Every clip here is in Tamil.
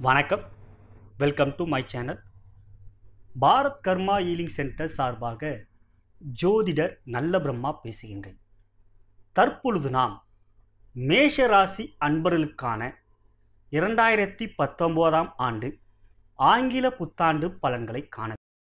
வணக்கம் welcome to my channel Bharat Karma healing centre சார்பாக ஜோதிடர் நல்ல பிரம்மா பேசுகின்றேன் தற்பொழுது நாம் மேஷ ராசி அன்பர்களுக்கான இரண்டாயிரத்தி பத்தொம்போதாம் ஆண்டு ஆங்கில புத்தாண்டு பலன்களை காண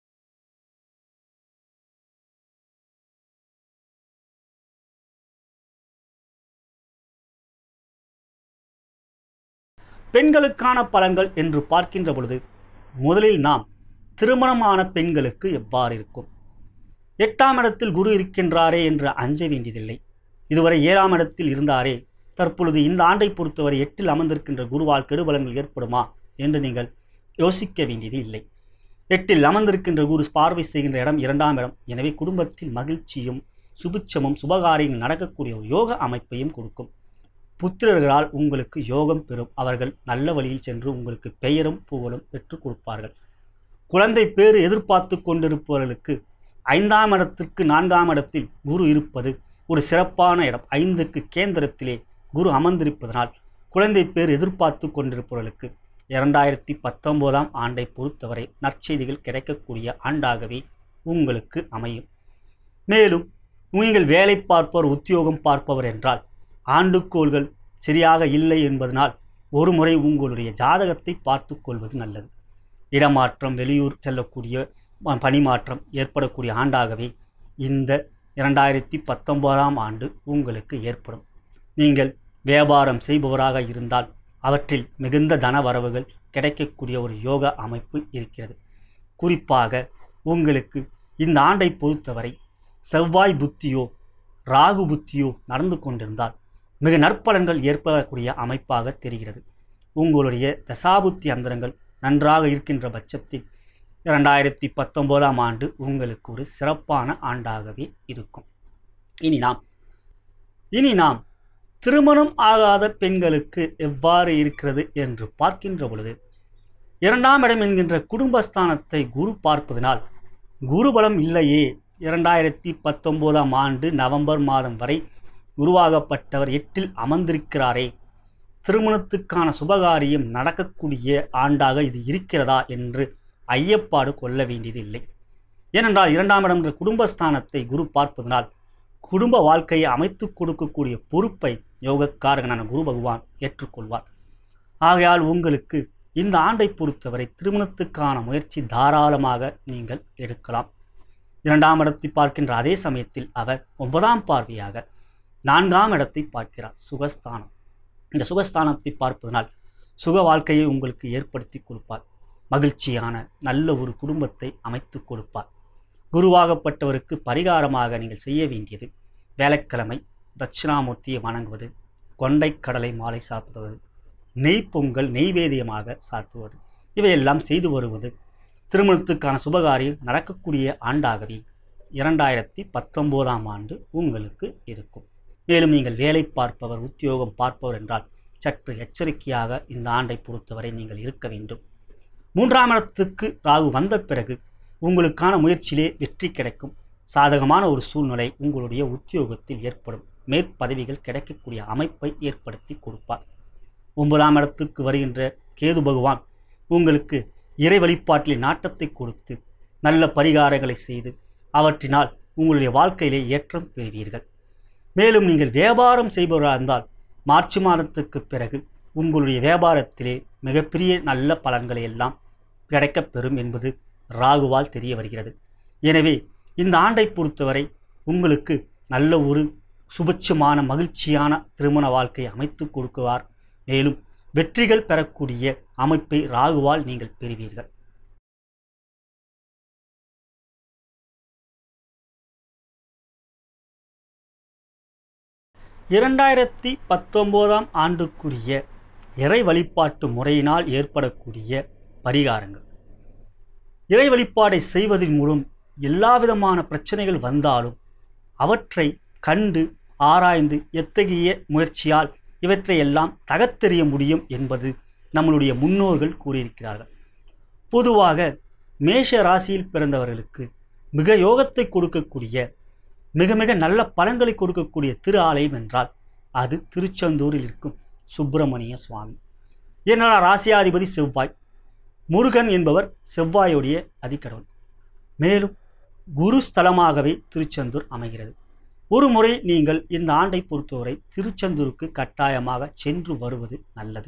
பெண்களுக்கான பலன்கள் என்று பார்க்கின்ற பொழுது முதலில் நாம் திருமணமான பெண்களுக்கு எவ்வாறு இருக்கும் எட்டாம் இடத்தில் குரு இருக்கின்றாரே என்று அஞ்ச வேண்டியதில்லை இதுவரை ஏழாம் இடத்தில் இருந்தாரே தற்பொழுது இந்த ஆண்டை பொறுத்தவரை எட்டில் அமர்ந்திருக்கின்ற குருவால் கெடுபலன்கள் ஏற்படுமா என்று நீங்கள் யோசிக்க வேண்டியது இல்லை எட்டில் அமர்ந்திருக்கின்ற குரு பார்வை செய்கின்ற இடம் இரண்டாம் இடம் எனவே குடும்பத்தில் மகிழ்ச்சியும் சுபிட்சமும் சுபகாரியங்கள் நடக்கக்கூடிய ஒரு யோக அமைப்பையும் கொடுக்கும் புத்திரர்களால் உங்களுக்கு யோகம் பெறும் அவர்கள் நல்ல வழியில் சென்று உங்களுக்கு பெயரும் புகழும் பெற்றுக் கொடுப்பார்கள் குழந்தை பேறு எதிர்பார்த்து கொண்டிருப்பவர்களுக்கு ஐந்தாம் இடத்திற்கு நான்காம் இடத்தில் குரு இருப்பது ஒரு சிறப்பான இடம் ஐந்துக்கு கேந்திரத்திலே குரு அமர்ந்திருப்பதனால் குழந்தை பேர் எதிர்பார்த்து கொண்டிருப்பவர்களுக்கு இரண்டாயிரத்தி பத்தொம்போதாம் ஆண்டை பொறுத்தவரை நற்செய்திகள் கிடைக்கக்கூடிய ஆண்டாகவே உங்களுக்கு அமையும் மேலும் நீங்கள் வேலை பார்ப்பவர் உத்தியோகம் பார்ப்பவர் என்றால் ஆண்டுக்கோள்கள் சரியாக இல்லை என்பதனால் ஒரு முறை உங்களுடைய ஜாதகத்தை பார்த்து கொள்வது நல்லது இடமாற்றம் வெளியூர் செல்லக்கூடிய ம- பணிமாற்றம் ஏற்படக்கூடிய ஆண்டாகவே இந்த இரண்டாயிரத்தி பத்தொன்பதாம் ஆண்டு உங்களுக்கு ஏற்படும் நீங்கள் வியாபாரம் செய்பவராக இருந்தால் அவற்றில் மிகுந்த தன வரவுகள் கிடைக்கக்கூடிய ஒரு யோக அமைப்பு இருக்கிறது குறிப்பாக உங்களுக்கு இந்த ஆண்டை பொறுத்தவரை செவ்வாய் புத்தியோ ராகு புத்தியோ நடந்து கொண்டிருந்தால் மிக நற்பலன்கள் ஏற்படக்கூடிய அமைப்பாக தெரிகிறது உங்களுடைய தசாபுத்தி அந்தரங்கள் நன்றாக இருக்கின்ற பட்சத்தில் இரண்டாயிரத்தி பத்தொம்போதாம் ஆண்டு உங்களுக்கு ஒரு சிறப்பான ஆண்டாகவே இருக்கும் இனி நாம் இனி நாம் திருமணம் ஆகாத பெண்களுக்கு எவ்வாறு இருக்கிறது என்று பார்க்கின்ற பொழுது இரண்டாம் இடம் என்கின்ற குடும்பஸ்தானத்தை குரு பார்ப்பதனால் குருபலம் இல்லையே இரண்டாயிரத்தி பத்தொம்போதாம் ஆண்டு நவம்பர் மாதம் வரை உருவாகப்பட்டவர் எட்டில் அமர்ந்திருக்கிறாரே திருமணத்துக்கான சுபகாரியம் நடக்கக்கூடிய ஆண்டாக இது இருக்கிறதா என்று ஐயப்பாடு கொள்ள வேண்டியதில்லை ஏனென்றால் இரண்டாம் இடம் என்ற குடும்பஸ்தானத்தை குரு பார்ப்பதனால் குடும்ப வாழ்க்கையை அமைத்து கொடுக்கக்கூடிய பொறுப்பை யோகக்காரகனான குரு பகவான் ஏற்றுக்கொள்வார் ஆகையால் உங்களுக்கு இந்த ஆண்டை பொறுத்தவரை திருமணத்துக்கான முயற்சி தாராளமாக நீங்கள் எடுக்கலாம் இரண்டாம் இடத்தை பார்க்கின்ற அதே சமயத்தில் அவர் ஒன்பதாம் பார்வையாக நான்காம் இடத்தை பார்க்கிறார் சுகஸ்தானம் இந்த சுகஸ்தானத்தை பார்ப்பதனால் சுக வாழ்க்கையை உங்களுக்கு ஏற்படுத்தி கொடுப்பார் மகிழ்ச்சியான நல்ல ஒரு குடும்பத்தை அமைத்து கொடுப்பார் குருவாகப்பட்டவருக்கு பரிகாரமாக நீங்கள் செய்ய வேண்டியது வேலைக்கிழமை தட்சிணாமூர்த்தியை வணங்குவது கொண்டைக்கடலை மாலை சாப்பிடுவது நெய் பொங்கல் நெய்வேதியமாக சாத்துவது இவையெல்லாம் செய்து வருவது திருமணத்துக்கான சுபகாரியம் நடக்கக்கூடிய ஆண்டாகவே இரண்டாயிரத்தி பத்தொம்போதாம் ஆண்டு உங்களுக்கு இருக்கும் மேலும் நீங்கள் வேலை பார்ப்பவர் உத்தியோகம் பார்ப்பவர் என்றால் சற்று எச்சரிக்கையாக இந்த ஆண்டை பொறுத்தவரை நீங்கள் இருக்க வேண்டும் மூன்றாம் இடத்துக்கு ராகு வந்த பிறகு உங்களுக்கான முயற்சியிலே வெற்றி கிடைக்கும் சாதகமான ஒரு சூழ்நிலை உங்களுடைய உத்தியோகத்தில் ஏற்படும் மேற்பதவிகள் கிடைக்கக்கூடிய அமைப்பை ஏற்படுத்தி கொடுப்பார் ஒன்பதாம் இடத்துக்கு வருகின்ற கேது பகவான் உங்களுக்கு இறை வழிபாட்டில் நாட்டத்தை கொடுத்து நல்ல பரிகாரங்களை செய்து அவற்றினால் உங்களுடைய வாழ்க்கையிலே ஏற்றம் பெறுவீர்கள் மேலும் நீங்கள் வியாபாரம் செய்பவராக இருந்தால் மார்ச் மாதத்துக்கு பிறகு உங்களுடைய வியாபாரத்திலே மிகப்பெரிய நல்ல பலன்களை எல்லாம் கிடைக்கப் பெறும் என்பது ராகுவால் தெரிய வருகிறது எனவே இந்த ஆண்டை பொறுத்தவரை உங்களுக்கு நல்ல ஒரு சுபட்சமான மகிழ்ச்சியான திருமண வாழ்க்கை அமைத்து கொடுக்குவார் மேலும் வெற்றிகள் பெறக்கூடிய அமைப்பை ராகுவால் நீங்கள் பெறுவீர்கள் இரண்டாயிரத்தி பத்தொம்போதாம் ஆண்டுக்குரிய இறை வழிபாட்டு முறையினால் ஏற்படக்கூடிய பரிகாரங்கள் இறை வழிபாடை செய்வதன் மூலம் எல்லாவிதமான பிரச்சனைகள் வந்தாலும் அவற்றை கண்டு ஆராய்ந்து எத்தகைய முயற்சியால் இவற்றை எல்லாம் தகத்தெறிய முடியும் என்பது நம்மளுடைய முன்னோர்கள் கூறியிருக்கிறார்கள் பொதுவாக மேஷ ராசியில் பிறந்தவர்களுக்கு மிக யோகத்தை கொடுக்கக்கூடிய மிக மிக நல்ல பலன்களை கொடுக்கக்கூடிய திரு ஆலயம் என்றால் அது திருச்செந்தூரில் இருக்கும் சுப்பிரமணிய சுவாமி ஏன்னா ராசியாதிபதி செவ்வாய் முருகன் என்பவர் செவ்வாயுடைய அதிக்கடவுள் மேலும் குரு ஸ்தலமாகவே திருச்செந்தூர் அமைகிறது ஒரு முறை நீங்கள் இந்த ஆண்டை பொறுத்தவரை திருச்செந்தூருக்கு கட்டாயமாக சென்று வருவது நல்லது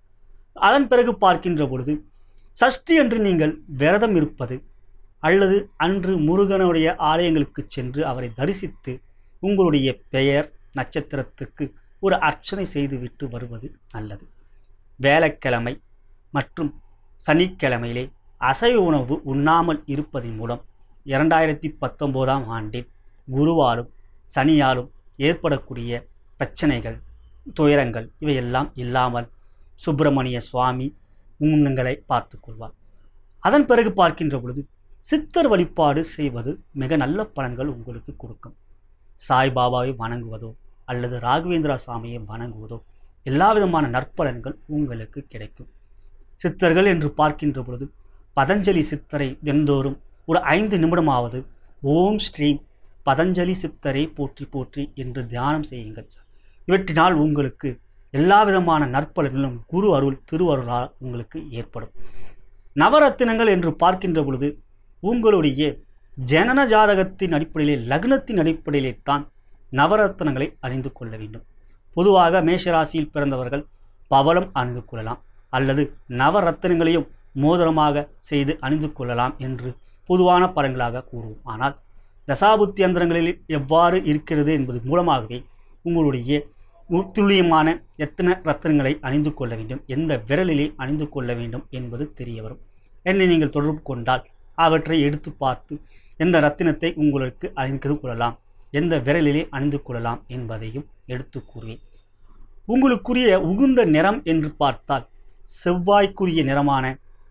அதன் பிறகு பார்க்கின்ற பொழுது சஷ்டி அன்று நீங்கள் விரதம் இருப்பது அல்லது அன்று முருகனுடைய ஆலயங்களுக்கு சென்று அவரை தரிசித்து உங்களுடைய பெயர் நட்சத்திரத்துக்கு ஒரு அர்ச்சனை செய்துவிட்டு வருவது நல்லது வேலைக்கிழமை மற்றும் சனிக்கிழமையிலே அசைவ உணவு உண்ணாமல் இருப்பதன் மூலம் இரண்டாயிரத்தி பத்தொம்போதாம் ஆண்டில் குருவாலும் சனியாலும் ஏற்படக்கூடிய பிரச்சனைகள் துயரங்கள் இவையெல்லாம் இல்லாமல் சுப்பிரமணிய சுவாமி உங்களை பார்த்து கொள்வார் அதன் பிறகு பார்க்கின்ற பொழுது சித்தர் வழிபாடு செய்வது மிக நல்ல பலன்கள் உங்களுக்கு கொடுக்கும் சாய்பாபாவை வணங்குவதோ அல்லது ராகவேந்திரா சாமியை வணங்குவதோ எல்லா விதமான நற்பலன்கள் உங்களுக்கு கிடைக்கும் சித்தர்கள் என்று பார்க்கின்ற பொழுது பதஞ்சலி சித்தரை தினந்தோறும் ஒரு ஐந்து நிமிடமாவது ஓம் ஸ்ரீம் பதஞ்சலி சித்தரை போற்றி போற்றி என்று தியானம் செய்யுங்கள் இவற்றினால் உங்களுக்கு எல்லா விதமான நற்பலன்களும் குரு அருள் திருவருளால் உங்களுக்கு ஏற்படும் நவரத்தினங்கள் என்று பார்க்கின்ற பொழுது உங்களுடைய ஜனன ஜாதகத்தின் அடிப்படையிலே லக்னத்தின் அடிப்படையிலே தான் நவரத்னங்களை அணிந்து கொள்ள வேண்டும் பொதுவாக மேஷராசியில் பிறந்தவர்கள் பவளம் அணிந்து கொள்ளலாம் அல்லது நவரத்தினங்களையும் மோதிரமாக செய்து அணிந்து கொள்ளலாம் என்று பொதுவான பலன்களாக கூறுவோம் ஆனால் தசாபுத்தி யந்திரங்களில் எவ்வாறு இருக்கிறது என்பது மூலமாகவே உங்களுடைய துல்லியமான எத்தனை ரத்தினங்களை அணிந்து கொள்ள வேண்டும் எந்த விரலிலே அணிந்து கொள்ள வேண்டும் என்பது தெரிய வரும் என்னை நீங்கள் தொடர்பு கொண்டால் அவற்றை எடுத்து பார்த்து எந்த ரத்தினத்தை உங்களுக்கு அணிந்து கொள்ளலாம் எந்த விரலிலே அணிந்து கொள்ளலாம் என்பதையும் எடுத்து கூறுவேன் உங்களுக்குரிய உகுந்த நிறம் என்று பார்த்தால் செவ்வாய்க்குரிய நிறமான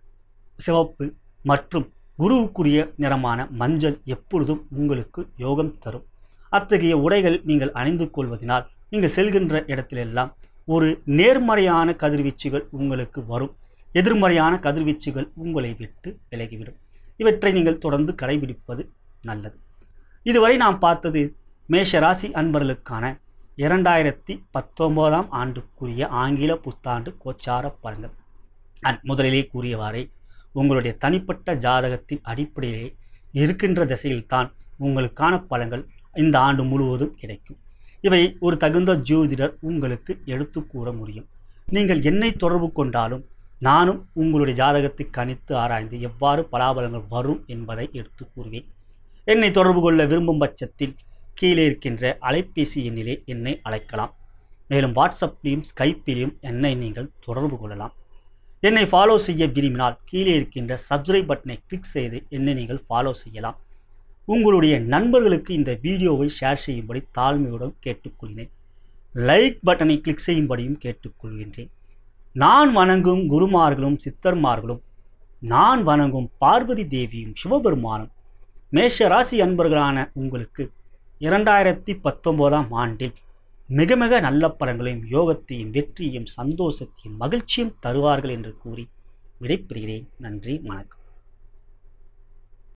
சிவப்பு மற்றும் குருவுக்குரிய நிறமான மஞ்சள் எப்பொழுதும் உங்களுக்கு யோகம் தரும் அத்தகைய உடைகள் நீங்கள் அணிந்து கொள்வதனால் நீங்கள் செல்கின்ற இடத்திலெல்லாம் ஒரு நேர்மறையான கதிர்வீச்சுகள் உங்களுக்கு வரும் எதிர்மறையான கதிர்வீச்சுகள் உங்களை விட்டு விலகிவிடும் இவற்றை நீங்கள் தொடர்ந்து கடைபிடிப்பது நல்லது இதுவரை நாம் பார்த்தது மேஷ ராசி அன்பர்களுக்கான இரண்டாயிரத்தி பத்தொம்போதாம் ஆண்டுக்குரிய ஆங்கில புத்தாண்டு கோச்சார பலன்கள் அண்ட் முதலிலே கூறியவாறே உங்களுடைய தனிப்பட்ட ஜாதகத்தின் அடிப்படையிலே இருக்கின்ற திசையில்தான் உங்களுக்கான பலன்கள் இந்த ஆண்டு முழுவதும் கிடைக்கும் இவை ஒரு தகுந்த ஜோதிடர் உங்களுக்கு எடுத்து கூற முடியும் நீங்கள் என்னை தொடர்பு கொண்டாலும் நானும் உங்களுடைய ஜாதகத்தை கணித்து ஆராய்ந்து எவ்வாறு பலாபலங்கள் வரும் என்பதை எடுத்து கூறுவேன் என்னை தொடர்பு கொள்ள விரும்பும் பட்சத்தில் கீழே இருக்கின்ற அலைபேசி எண்ணிலே என்னை அழைக்கலாம் மேலும் வாட்ஸ்அப்லேயும் ஸ்கைப்பிலையும் என்னை நீங்கள் தொடர்பு கொள்ளலாம் என்னை ஃபாலோ செய்ய விரும்பினால் கீழே இருக்கின்ற சப்ஸ்கிரைப் பட்டனை கிளிக் செய்து என்னை நீங்கள் ஃபாலோ செய்யலாம் உங்களுடைய நண்பர்களுக்கு இந்த வீடியோவை ஷேர் செய்யும்படி தாழ்மையுடன் கேட்டுக்கொள்கிறேன் லைக் பட்டனை கிளிக் செய்யும்படியும் கேட்டுக்கொள்கின்றேன் நான் வணங்கும் குருமார்களும் சித்தர்மார்களும் நான் வணங்கும் பார்வதி தேவியும் சிவபெருமானும் மேஷ ராசி அன்பர்களான உங்களுக்கு இரண்டாயிரத்தி பத்தொம்போதாம் ஆண்டில் மிக மிக நல்ல பலன்களையும் யோகத்தையும் வெற்றியும் சந்தோஷத்தையும் மகிழ்ச்சியும் தருவார்கள் என்று கூறி விடைபெறுகிறேன் நன்றி வணக்கம்